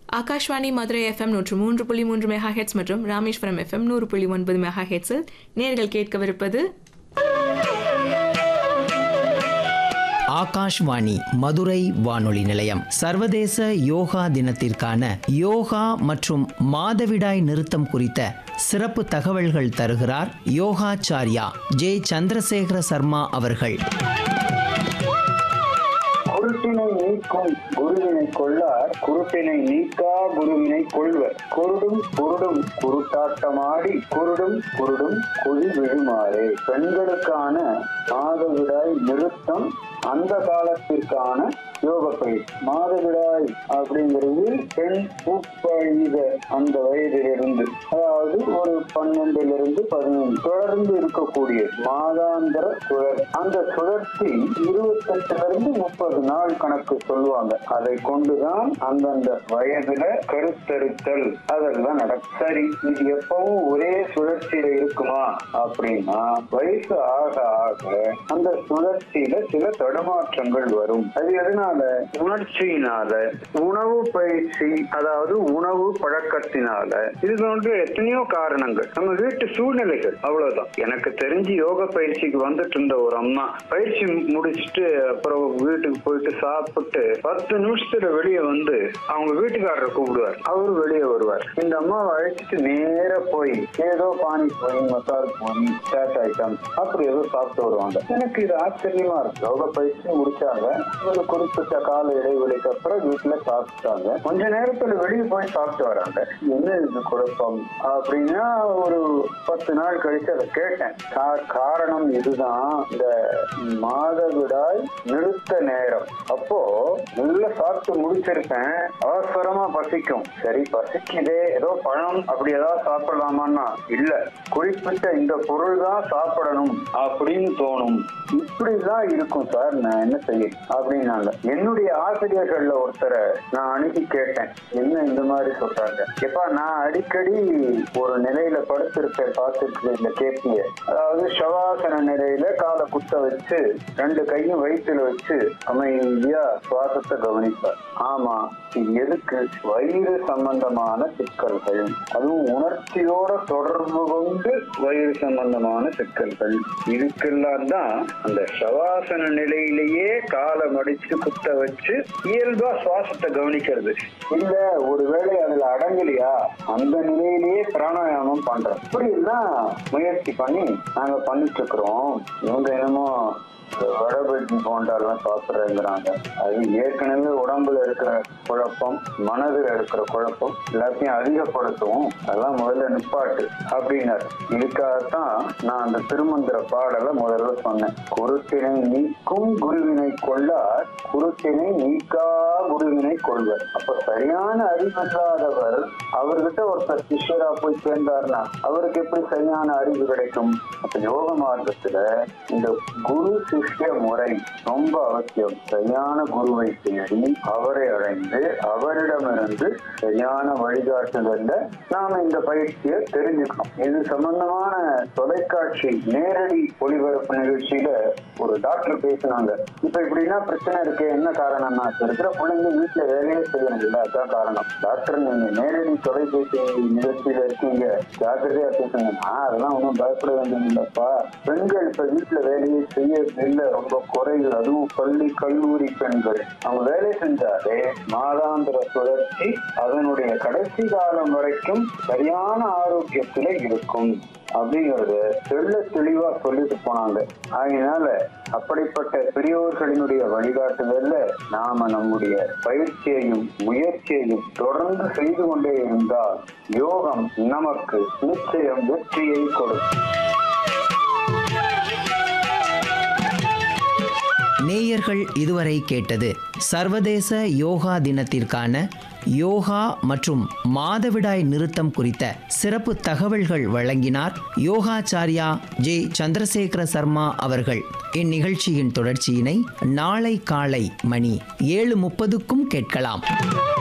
Akashvani Madurai FM நூற்று மூன்று புள்ளி மூன்று மெகா ஹெட்ஸ் மற்றும் ராமேஸ்வரம் எஃப்எம் நூறு புள்ளி ஒன்பது மெகா ஹெட்ஸில் நேர்கள் கேட்கவிருப்பது ஆகாஷ்வாணி மதுரை வானொலி நிலையம் சர்வதேச யோகா தினத்திற்கான யோகா மற்றும் மாதவிடாய் நிறுத்தம் குறித்த சிறப்பு தகவல்கள் தருகிறார் யோகாச்சார்யா ஜே சந்திரசேகர சர்மா அவர்கள் குருட்டினை நீக்கும் குருவினை கொள்ளார் குருட்டினை நீக்கா குருவினை கொள்வர் குருடும் குருடும் குருட்டாட்டமாடி குருடும் குருடும் குழி விழுமாறு பெண்களுக்கான மாதவிடாய் நிறுத்தம் அந்த காலத்திற்கான யோக பயிற்சி மாதவிடாய் அப்படிங்கிறது பெண் பூப்பழித அந்த வயதிலிருந்து அதாவது ஒரு பன்னெண்டிலிருந்து பதினைந்து தொடர்ந்து இருக்கக்கூடிய மாதாந்திர சுழற்சி அந்த சுழற்சி இருபத்தெட்டுல இருந்து முப்பது நாள் கணக்கு சொல்லுவாங்க அதை கொண்டுதான் அந்தந்த வயதுல கருத்தரித்தல் அதெல்லாம் நடக்கும் சரி இது எப்பவும் ஒரே சுழற்சியில இருக்குமா அப்படின்னா வயசு ஆக ஆக அந்த சுழற்சியில சில தடுமாற்றங்கள் வரும் அது எதனால உணர்ச்சியினால உணவு பயிற்சி அதாவது உணவு பழக்கத்தினால இது போன்ற எத்தனையோ காரணங்கள் நம்ம வீட்டு சூழ்நிலைகள் அவ்வளவுதான் எனக்கு தெரிஞ்சு யோக பயிற்சிக்கு வந்துட்டு இருந்த ஒரு அம்மா பயிற்சி முடிச்சுட்டு அப்புறம் வீட்டுக்கு போயிட்டு சாப்பிட்டு பத்து நிமிஷத்துல வெளியே வந்து அவங்க வீட்டுக்காரரை கூப்பிடுவார் அவரு வெளியே வருவார் இந்த அம்மாவை அழைச்சிட்டு நேர போய் ஏதோ பானி போய் மசால் போய் சாட் ஐட்டம் அப்படி ஏதோ சாப்பிட்டு வருவாங்க எனக்கு இது ஆச்சரியமா இருக்கு யோக பயிற்சி முடிச்சாங்க ஒரு குறிப்பிட்ட கால இடைவெளிக்கு அப்புறம் வீட்டுல சாப்பிட்டாங்க கொஞ்ச நேரத்துல வெளியே போய் சாப்பிட்டு வராங்க என்ன இது குழப்பம் அப்படின்னா ஒரு பத்து நாள் கழிச்சு அதை கேட்டேன் கா- காரணம் இதுதான் இந்த மாதவிடாய் நிறுத்த நேரம் அப்போ நல்லா சாப்பிட்டு முடிச்சிருக்கேன் அவசரமா பசிக்கும் சரி பசிக்குதே ஏதோ பழம் அப்படி ஏதாவது சாப்பிடலாமான்னா இல்ல குறிப்பிட்ட இந்த பொருள் தான் சாப்பிடணும் அப்படின்னு தோணும் இப்படிதான் இருக்கும் சார் நான் என்ன செய்ய அப்படின்னாங்க என்னுடைய ஆசிரியர்கள்ல ஒருத்தரை நான் அணுகி கேட்டேன் என்ன இந்த மாதிரி சொல்றாங்க எப்பா நான் அடிக்கடி ஒரு நிலையில படுத்திருப்பேன் பார்த்துருக்கீங்க கேப்பிய அதாவது சவாசன நிலையில காலை குத்த வச்சு ரெண்டு கையும் வயிற்றுல வச்சு அமைதியா சுவாசத்தை கவனிப்பார் ஆமா இது எதுக்கு வயிறு சம்பந்தமான சிக்கல்கள் அதுவும் உணர்ச்சியோட தொடர்பு கொண்டு வயிறு சம்பந்தமான சிக்கல்கள் இதுக்கெல்லாம் தான் அந்த சவாசன நிலையிலேயே காலை மடிச்சு குத்த வச்சு இயல்பா சுவாசத்தை கவனிக்கிறது இல்ல ஒருவேளை அதுல அடங்கலையா அந்த நிலையிலேயே பிராணாயாமம் பண்றோம் இப்படி எல்லாம் முயற்சி பண்ணி நாங்க பண்ணிட்டு இருக்கிறோம் இவங்க என்னமோ வடபஜ்ஜி போண்டாலாம் சாப்பிட்றேங்கிறாங்க அது ஏற்கனவே உடம்புல இருக்கிற குழப்பம் மனதில் இருக்கிற குழப்பம் எல்லாத்தையும் அதிகப்படுத்தும் அதெல்லாம் முதல்ல நிப்பாட்டு அப்படின்னாரு இதுக்காகத்தான் நான் அந்த திருமந்திர பாடலை முதல்ல சொன்னேன் குருத்தினை நீக்கும் குருவினை கொள்ளார் குருத்தினை நீக்கா குருவினை கொள்வர் அப்ப சரியான அறிவில்லாதவர் அவர்கிட்ட ஒருத்தர் சிஷ்யரா போய் சேர்ந்தார்னா அவருக்கு எப்படி சரியான அறிவு கிடைக்கும் அப்ப யோக மார்க்கத்துல இந்த குரு சிஷ்ய முறை ரொம்ப அவசியம் சரியான குருவை தேடி அவரை அடைந்து அவரிடமிருந்து சரியான வழிகாட்டுதல்ல நாம இந்த பயிற்சியை தெரிஞ்சுக்கணும் இது சம்பந்தமான தொலைக்காட்சி நேரடி ஒளிபரப்பு நிகழ்ச்சியில ஒரு டாக்டர் பேசினாங்க இப்ப இப்படின்னா பிரச்சனை இருக்கு என்ன காரணம்னா இப்ப இருக்கிற பிள்ளைங்க வீட்டுல வேலையே செய்யணும் இல்ல அதான் காரணம் டாக்டர் நீங்க நேரடி தொலைபேசி நிகழ்ச்சியில இருக்கீங்க ஜாக்கிரதையா பேசுங்க நான் அதெல்லாம் ஒன்றும் பயப்பட வேண்டியது இல்லப்பா பெண்கள் இப்ப வீட்டுல வேலையை செய்ய இல்ல ரொம்ப குறைவு அதுவும் பள்ளி கல்லூரி பெண்கள் அவங்க வேலை செஞ்சாலே மாதாந்திர சுழற்சி அதனுடைய கடைசி காலம் வரைக்கும் சரியான ஆரோக்கியத்துல இருக்கும் அப்படிங்கறத தெள்ள தெளிவா சொல்லிட்டு போனாங்க அதனால அப்படிப்பட்ட பெரியோர்களினுடைய வழிகாட்டுதல்ல நாம நம்முடைய பயிற்சியையும் முயற்சியையும் தொடர்ந்து செய்து கொண்டே இருந்தால் யோகம் நமக்கு நிச்சயம் வெற்றியை கொடுக்கும் நேயர்கள் இதுவரை கேட்டது சர்வதேச யோகா தினத்திற்கான யோகா மற்றும் மாதவிடாய் நிறுத்தம் குறித்த சிறப்பு தகவல்கள் வழங்கினார் யோகாச்சார்யா ஜே சந்திரசேகர சர்மா அவர்கள் இந்நிகழ்ச்சியின் தொடர்ச்சியினை நாளை காலை மணி ஏழு முப்பதுக்கும் கேட்கலாம்